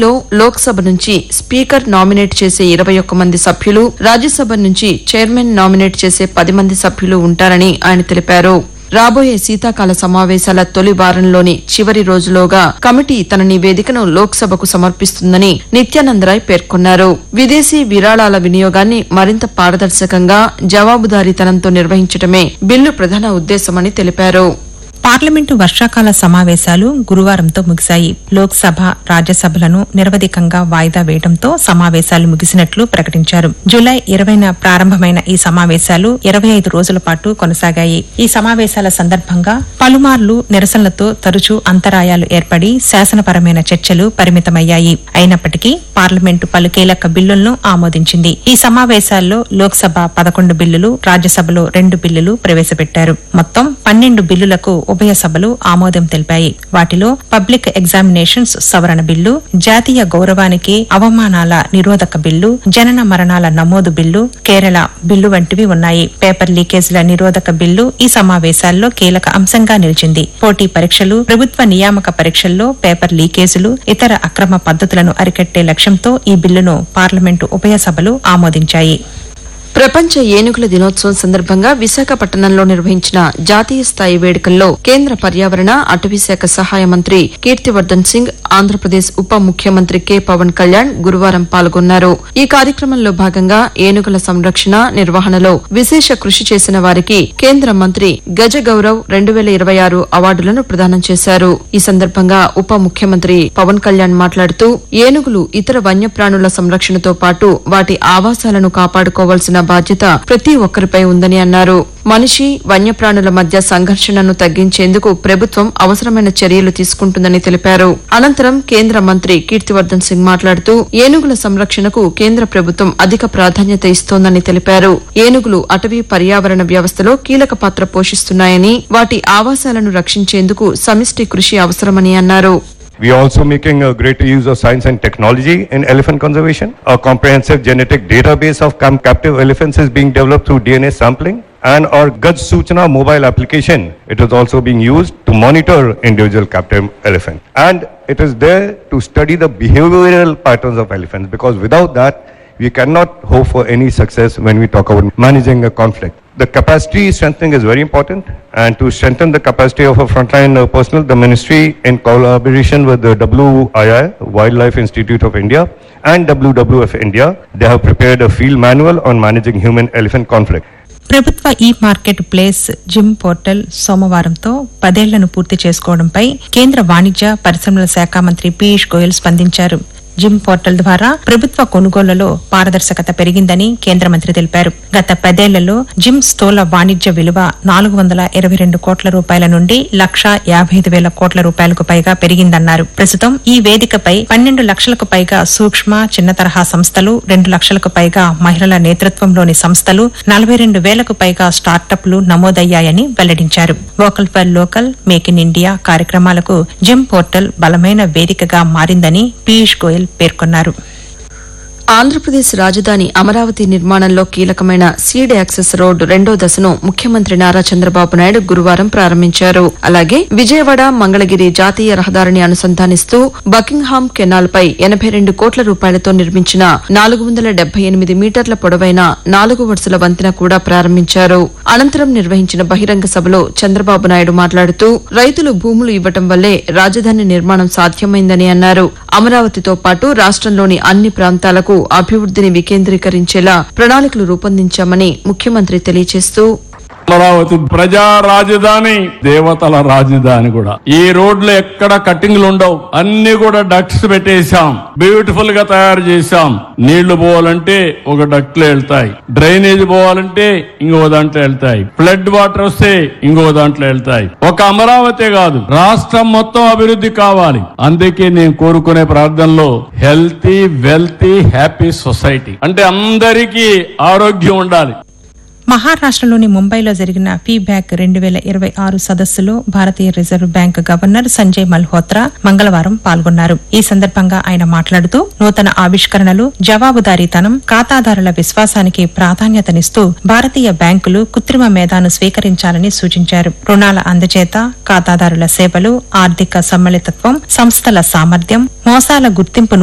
ఏపీలో లోక్సభ నుంచి speaker nominate చేసే ఇరవై ఒక్క మంది సభ్యులు రాజ్యసభ నుంచి చైర్మన్ నామినేట్ చేసే పది మంది సభ్యులు ఉంటారని ఆయన తెలిపారు రాబోయే శీతాకాల సమావేశాల తొలి వారంలోని చివరి రోజులోగా కమిటీ తన నివేదికను లోక్సభకు సమర్పిస్తుందని నిత్యానందరాయ్ పేర్కొన్నారు విదేశీ విరాళాల వినియోగాన్ని మరింత పారదర్శకంగా జవాబుదారీతనంతో నిర్వహించడమే బిల్లు ప్రధాన ఉద్దేశమని తెలిపారు పార్లమెంటు వర్షాకాల సమావేశాలు గురువారంతో ముగిశాయి లోక్సభ రాజ్యసభలను నిరవధికంగా వాయిదా వేయడంతో సమావేశాలు ముగిసినట్లు ప్రకటించారు జూలై ఇరవైన ప్రారంభమైన ఈ సమావేశాలు ఇరవై ఐదు రోజుల పాటు కొనసాగాయి ఈ సమావేశాల సందర్భంగా పలుమార్లు నిరసనలతో తరచూ అంతరాయాలు ఏర్పడి శాసనపరమైన చర్చలు పరిమితమయ్యాయి అయినప్పటికీ పార్లమెంటు పలు కీలక బిల్లులను ఆమోదించింది ఈ సమావేశాల్లో లోక్సభ పదకొండు బిల్లులు రాజ్యసభలో రెండు బిల్లులు ప్రవేశపెట్టారు మొత్తం పన్నెండు బిల్లులకు ఉభయ సభలు ఆమోదం తెలిపాయి వాటిలో పబ్లిక్ ఎగ్జామినేషన్స్ సవరణ బిల్లు జాతీయ గౌరవానికి అవమానాల నిరోధక బిల్లు జనన మరణాల నమోదు బిల్లు కేరళ బిల్లు వంటివి ఉన్నాయి పేపర్ లీకేజీల నిరోధక బిల్లు ఈ సమావేశాల్లో కీలక అంశంగా నిలిచింది పోటీ పరీక్షలు ప్రభుత్వ నియామక పరీక్షల్లో పేపర్ లీకేజీలు ఇతర అక్రమ పద్ధతులను అరికట్టే లక్ష్యంతో ఈ బిల్లును పార్లమెంటు ఉభయ సభలు ఆమోదించాయి ప్రపంచ ఏనుగుల దినోత్సవం సందర్భంగా విశాఖపట్నంలో నిర్వహించిన జాతీయ స్థాయి వేడుకల్లో కేంద్ర పర్యావరణ అటవీ శాఖ సహాయ మంత్రి కీర్తివర్ధన్ సింగ్ ఆంధ్రప్రదేశ్ ఉప ముఖ్యమంత్రి కె పవన్ కళ్యాణ్ గురువారం పాల్గొన్నారు ఈ కార్యక్రమంలో భాగంగా ఏనుగుల సంరక్షణ నిర్వహణలో విశేష కృషి చేసిన వారికి కేంద్ర మంత్రి గజ గౌరవ్ రెండు వేల ఇరవై ఆరు అవార్డులను ప్రదానం చేశారు ఈ సందర్భంగా ఉప ముఖ్యమంత్రి పవన్ కళ్యాణ్ మాట్లాడుతూ ఏనుగులు ఇతర వన్యప్రాణుల సంరక్షణతో పాటు వాటి ఆవాసాలను కాపాడుకోవాల్సిన బాధ్యత ప్రతి ఒక్కరిపై ఉందని అన్నారు మనిషి వన్యప్రాణుల మధ్య సంఘర్షణను తగ్గించేందుకు ప్రభుత్వం అవసరమైన చర్యలు తీసుకుంటుందని తెలిపారు అనంతరం కేంద్ర మంత్రి కీర్తివర్ధన్ సింగ్ మాట్లాడుతూ ఏనుగుల సంరక్షణకు కేంద్ర ప్రభుత్వం అధిక ప్రాధాన్యత ఇస్తోందని తెలిపారు ఏనుగులు అటవీ పర్యావరణ వ్యవస్థలో కీలక పాత్ర పోషిస్తున్నాయని వాటి ఆవాసాలను రక్షించేందుకు సమిష్టి కృషి అవసరమని అన్నారు We are also making a greater use of science and technology in elephant conservation. A comprehensive genetic database of cam- captive elephants is being developed through DNA sampling. And our Gaj Suchna mobile application, it is also being used to monitor individual captive elephant. And it is there to study the behavioral patterns of elephants because without that, we cannot hope for any success when we talk about managing a conflict. The capacity strengthening is very important, and to strengthen the capacity of a frontline uh, personnel, the ministry, in collaboration with the WII, Wildlife Institute of India, and WWF India, they have prepared a field manual on managing human-elephant conflict. ప్రభుత్వ E marketplace GeM portal సోమవారంతో పదేళ్లను పూర్తి చేసుకోవడంపై కేంద్ర వాణిజ్య పరిశ్రమల శాఖ మంత్రి పీయూష్ గోయల్ స్పందించారు జిమ్ పోర్టల్ ద్వారా ప్రభుత్వ కొనుగోళ్లలో పారదర్శకత పెరిగిందని కేంద్ర మంత్రి తెలిపారు గత పదేళ్లలో జిమ్ స్థూల వాణిజ్య విలువ నాలుగు వందల ఇరవై రెండు కోట్ల రూపాయల నుండి లక్ష యాభై ఐదు వేల కోట్ల రూపాయలకు పైగా పెరిగిందన్నారు ప్రస్తుతం ఈ వేదికపై పన్నెండు లక్షలకు పైగా సూక్ష్మ చిన్న తరహా సంస్థలు రెండు లక్షలకు పైగా మహిళల నేతృత్వంలోని సంస్థలు నలభై రెండు వేలకు పైగా స్టార్టప్లు నమోదయ్యాయని వెల్లడించారు vocal for local make in India కార్యక్రమాలకు జిమ్ పోర్టల్ బలమైన వేదికగా మారిందని పీయూష్ గోయల్ పేర్కొన్నారు ఆంధ్రప్రదేశ్ రాజధాని అమరావతి నిర్మాణంలో కీలకమైన సీడ్ యాక్సెస్ రోడ్డు రెండో దశను ముఖ్యమంత్రి నారా చంద్రబాబు నాయుడు గురువారం ప్రారంభించారు అలాగే విజయవాడ మంగళగిరి జాతీయ రహదారిని అనుసంధానిస్తూ బకింగ్హామ్ కెనాల్ పై ఎనభై రెండు కోట్ల రూపాయలతో నిర్మించిన నాలుగు వందల డెబ్బై ఎనిమిది మీటర్ల పొడవైన నాలుగు వరుసల వంతెన కూడా ప్రారంభించారు అనంతరం నిర్వహించిన బహిరంగ సభలో చంద్రబాబు నాయుడు మాట్లాడుతూ రైతులు భూములు ఇవ్వటం వల్లే రాజధాని నిర్మాణం సాధ్యమైందని అన్నారు అమరావతితో పాటు రాష్ట్రంలోని అన్ని ప్రాంతాలకు అభివృద్ధిని వికేంద్రీకరించేలా ప్రణాళికలు రూపొందించామని ముఖ్యమంత్రి తెలియజేస్తూ అమరావతి ప్రజా రాజధాని దేవతల రాజధాని కూడా ఈ రోడ్లు ఎక్కడ కట్టింగ్లు ఉండవు అన్ని కూడా డక్ట్స్ పెట్టేశాం బ్యూటిఫుల్ గా తయారు చేశాం నీళ్లు పోవాలంటే ఒక డక్ట్ లో వెళ్తాయి డ్రైనేజ్ పోవాలంటే ఇంకో దాంట్లో వెళ్తాయి ఫ్లడ్ వాటర్ వస్తే ఇంకో దాంట్లో వెళ్తాయి ఒక అమరావతి కాదు రాష్ట్రం మొత్తం అభివృద్ధి కావాలి అందుకే నేను కోరుకునే ప్రార్థనలో హెల్తీ వెల్తీ హ్యాపీ సొసైటీ అంటే అందరికీ ఆరోగ్యం ఉండాలి మహారాష్ట్రలోని ముంబైలో జరిగిన ఫీబ్యాక్ రెండు వేల ఇరవై ఆరు సదస్సులో భారతీయ reserve bank governor Sanjay Malhotra మంగళవారం పాల్గొన్నారు ఈ సందర్భంగా ఆయన మాట్లాడుతూ నూతన ఆవిష్కరణలు జవాబుదారీతనం ఖాతాదారుల విశ్వాసానికి ప్రాధాన్యతనిస్తూ భారతీయ బ్యాంకులు కృత్రిమ మేధాను స్వీకరించాలని సూచించారు రుణాల అందజేత ఖాతాదారుల సేవలు ఆర్థిక సమ్మిళితత్వం సంస్థల సామర్థ్యం మోసాల గుర్తింపును